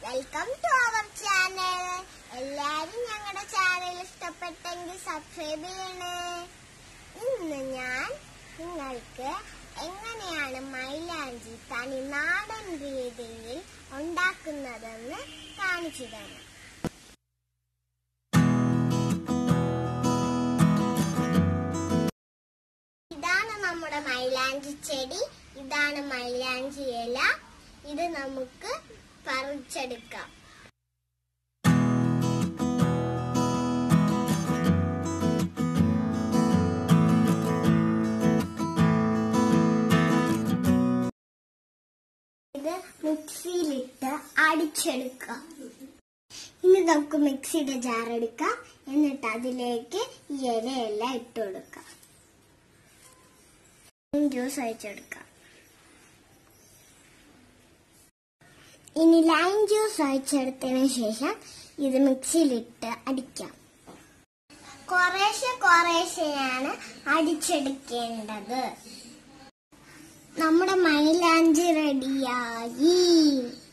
welcome to our channel എല്ലാരും ഞങ്ങളുടെ channel ഇഷ്ടപ്പെട്ടെങ്കിൽ സബ്സ്ക്രൈബ് ചെയ്യണേ ഇന്ന് ഞാൻ നിങ്ങൾക്ക് എങ്ങനെയാണ് മൈലാഞ്ചി തനിനാടൻ രീതിയിൽ ഉണ്ടാക്കുന്നതെന്ന് കാണിച്ചു തരാം ഇതാണ് നമ്മുടെ മൈലാഞ്ചി ചെടി ഇതാണ് മൈലാഞ്ചി ഇല ഇത് നമുക്ക് പറിച്ചെടുക്കാം ഇത് മിക്സിയിലിട്ട് അടിച്ചെടുക്കാം ഇനി നമുക്ക് മിക്സിയുടെ ജാർ എടുക്കാം എന്നിട്ട് അതിലേക്ക് ഈ ഇലയെല്ലാം ഇട്ട് കൊടുക്കാം ജ്യൂസ് ഒഴിച്ചെടുക്കാം ഇനി ലൈം ജ്യൂസ് ഒഴിച്ചെടുത്തതിന് ശേഷം ഇത് മിക്സിയിലിട്ട് അടിക്കാം കുറേശ്ശെ കുറേശ്ശെയാണ് അടിച്ചെടുക്കേണ്ടത് നമ്മുടെ മൈലാഞ്ചി റെഡിയായി